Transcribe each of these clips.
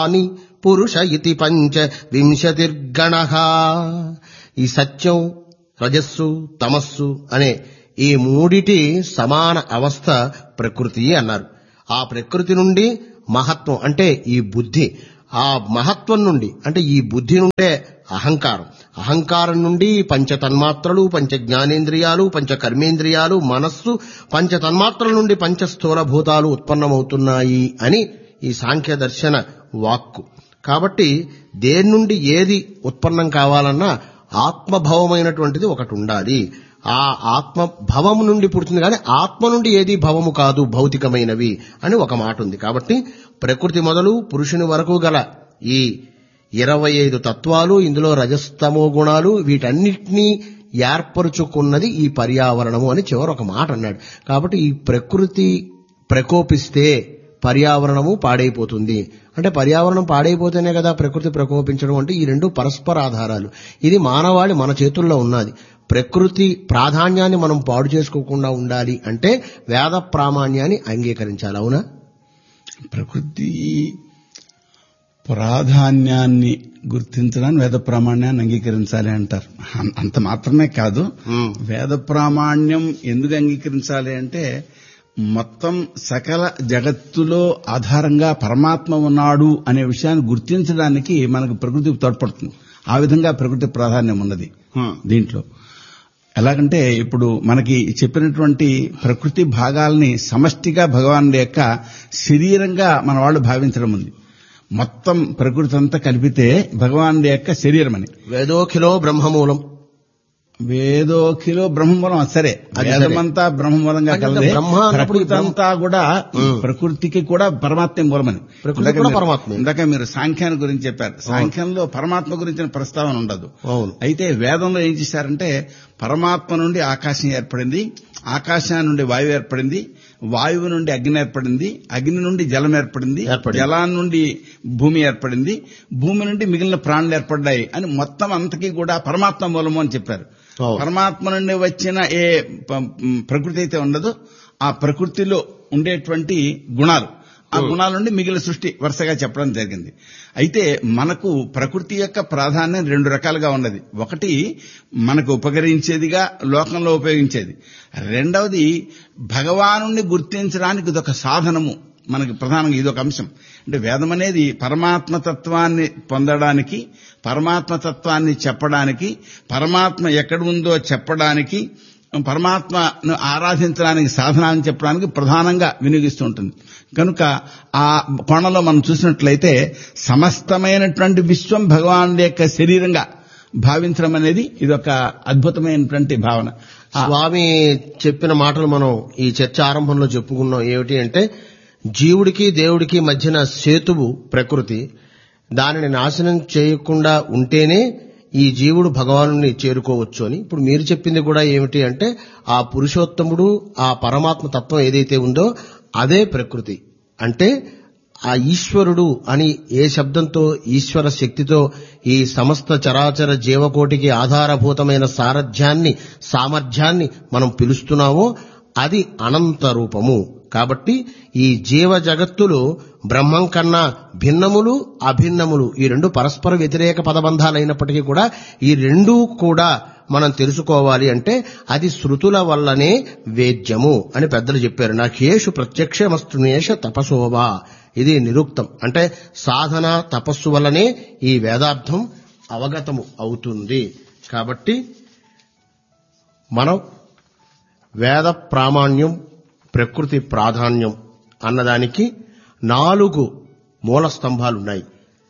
అని పురుష ఇతి పంచ వింశతిర్గణ ఈ సత్యం రజస్సు తమస్సు అనే ఈ మూడిటి సమాన అవస్థ ప్రకృతి అన్నారు ఆ ప్రకృతి నుండి మహత్వం అంటే ఈ బుద్ధి ఆ మహత్వం నుండి అంటే ఈ బుద్ధి నుండే అహంకారం అహంకారం నుండి పంచ తన్మాత్రలు పంచ జ్ఞానేంద్రియాలు పంచ కర్మేంద్రియాలు మనస్సు పంచ తన్మాత్రల నుండి పంచ స్థూలభూతాలు ఉత్పన్నమవుతున్నాయి అని ఈ సాంఖ్య దర్శన వాక్కు కాబట్టి దేని నుండి ఏది ఉత్పన్నం కావాలన్నా ఆత్మభవమైనటువంటిది ఒకటి ఉండాలి ఆ ఆత్మ భవము నుండి పుడుతుంది కానీ ఆత్మ నుండి ఏది భవము కాదు భౌతికమైనవి అని ఒక మాట ఉంది కాబట్టి ప్రకృతి మొదలు పురుషుని వరకు గల ఈ ఇరవై ఐదు తత్వాలు ఇందులో రజస్తమో గుణాలు వీటన్నిటినీ ఏర్పరుచుకున్నది ఈ పర్యావరణము అని చివరి ఒక మాట అన్నాడు కాబట్టి ఈ ప్రకృతి ప్రకోపిస్తే పర్యావరణము పాడైపోతుంది అంటే పర్యావరణం పాడైపోతేనే కదా ప్రకృతి ప్రకోపించడం అంటే ఈ రెండు పరస్పర ఆధారాలు ఇది మానవాళి మన చేతుల్లో ఉన్నది ప్రకృతి ప్రాధాన్యాన్ని మనం పాడు చేసుకోకుండా ఉండాలి అంటే వేద ప్రామాణ్యాన్ని అంగీకరించాలి అవునా ప్రకృతి ప్రాధాన్యాన్ని గుర్తించడానికి వేద ప్రామాణ్యాన్ని అంగీకరించాలి అంటారు అం- అంత మాత్రమే కాదు మ్మ్. వేద ప్రామాణ్యం ఎందుకు అంగీకరించాలి అంటే మొత్తం సకల జగత్తులో ఆధారంగా పరమాత్మ ఉన్నాడు అనే విషయాన్ని గుర్తించడానికి మనకు ప్రకృతి తోడ్పడుతుంది ఆ విధంగా ప్రకృతి ప్రాధాన్యం ఉన్నది దీంట్లో ఎలాగంటే ఇప్పుడు మనకి చెప్పినటువంటి ప్రకృతి భాగాల్ని సమష్టిగా భగవానుడి యొక్క శరీరంగా మన వాళ్ళు భావించడం ఉంది మొత్తం ప్రకృతి అంతా కలిపితే భగవానుడి యొక్క శరీరం అని వేదోఖిలో బ్రహ్మమూలం వేదోఖిలో బ్రహ్మమూలం అది సరే అది సరే. వేదమంతా బ్రహ్మమూలంగా అంటే కలదే బ్రహ్మ అన్నప్పుడు ప్రకృతి అంతా కూడా ఈ ప్రకృతికి కూడా పరమాత్మ మూలమని ప్రకృతి ఇందాక కూడా మీరు- పరమాత్మే. ఇందాక మీరు సాంఖ్యాన్ని గురించి చెప్పారు సాంఖ్యంలో పరమాత్మ గురించిన ప్రస్తావన ఉండదు అవును అయితే వేదంలో ఏం చేశారంటే పరమాత్మ నుండి ఆకాశం ఏర్పడింది ఆకాశం నుండి వాయువు ఏర్పడింది వాయువు నుండి అగ్ని ఏర్పడింది అగ్ని నుండి జలం ఏర్పడింది ఏర్పడింది. జలాన్ని నుండి భూమి ఏర్పడింది భూమి నుండి మిగిలిన ప్రాణులు ఏర్పడ్డాయి అని మొత్తం అంతకీ కూడా పరమాత్మ మూలము అని చెప్పారు అవును. పరమాత్మ నుండి వచ్చిన ఏ ప- ప్రకృతి అయితే ఉండదో ఆ ప్రకృతిలో ఉండేటువంటి గుణాలు ఆ గుణాల నుండి మిగిలిన సృష్టి వరుసగా చెప్పడం జరిగింది అయితే మనకు ప్రకృతి యొక్క ప్రాధాన్యం రెండు రకాలుగా ఉన్నది ఒకటి మనకు ఉపకరించేదిగా లోకంలో ఉపయోగించేది రెండవది భగవాను గుర్తించడానికి ఇదొక సాధనము మనకి ప్రధానంగా ఇదొక అంశం అంటే వేదం అనేది పరమాత్మ తత్వాన్ని పొందడానికి పరమాత్మ తత్వాన్ని చెప్పడానికి పరమాత్మ ఎక్కడ ఉందో చెప్పడానికి పరమాత్మను ఆరాధించడానికి సాధన అని చెప్పడానికి ప్రధానంగా వినియోగిస్తూ ఉంటుంది కనుక ఆ కోణంలో మనం చూసినట్లయితే సమస్తమైనటువంటి విశ్వం భగవానుడి యొక్క శరీరంగా భావించడం అనేది ఇది ఒక అద్భుతమైనటువంటి భావన ఆ- స్వామి చెప్పిన మాటలు మనం ఈ చర్చ ఆరంభంలో చెప్పుకున్నాం ఏమిటి అంటే జీవుడికి దేవుడికి మధ్యన సేతువు ప్రకృతి దానిని నాశనం చేయకుండా ఉంటేనే ఈ జీవుడు భగవాను చేరుకోవచ్చు అని ఇప్పుడు మీరు చెప్పింది కూడా ఏమిటి అంటే ఆ పురుషోత్తముడు ఆ పరమాత్మ తత్వం ఏదైతే ఉందో అదే ప్రకృతి అంటే ఆ ఈశ్వరుడు అని ఏ శబ్దంతో ఈశ్వర శక్తితో ఈ సమస్త చరాచర జీవకోటికి ఆధారభూతమైన సారథ్యాన్ని సామర్థ్యాన్ని మనం పిలుస్తున్నామో అది అనంత రూపము కాబట్టి ఈ జీవ జగత్తులు బ్రహ్మం కన్నా భిన్నములు అభిన్నములు ఈ రెండు పరస్పర వ్యతిరేక పదబంధాలైనప్పటికీ కూడా ఈ రెండూ కూడా మనం తెలుసుకోవాలి అంటే అది శృతుల వల్లనే వేద్యము అని పెద్దలు చెప్పారు నాకేషు ప్రత్యక్షమస్తునేష తపసోవా ఇది నిరుక్తం అంటే సాధన తపస్సు వల్లనే ఈ వేదార్థం అవగతము అవుతుంది కాబట్టి మనం వేద ప్రామాణ్యం ప్రకృతి ప్రాధాన్యం అన్నదానికి నాలుగు మూల స్తంభాలున్నాయి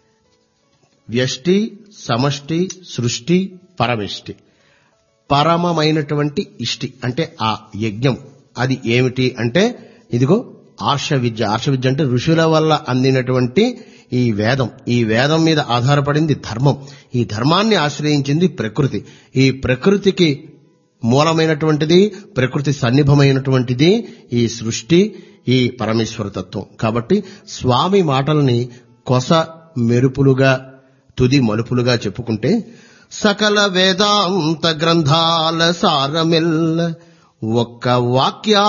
వ్యష్టి సమష్టి సృష్టి పరమిష్టి పరమమైనటువంటి ఇష్టి అంటే ఆ యజ్ఞం అది ఏమిటి అంటే ఇదిగో ఆర్ష విద్య ఆర్ష విద్య అంటే ఋషుల వల్ల అందినటువంటి ఈ వేదం ఈ వేదం మీద ఆధారపడింది ధర్మం ఈ ధర్మాన్ని ఆశ్రయించింది ప్రకృతి ఈ ప్రకృతికి మూలమైనటువంటిది ప్రకృతి సన్నిభమైనటువంటిది ఈ సృష్టి ఈ పరమేశ్వర తత్వం కాబట్టి స్వామి మాటల్ని కొస మెరుపులుగా తుది మలుపులుగా చెప్పుకుంటే సకల వేదాంత గ్రంథాల సారమిల్ల ఒక్క వాక్యా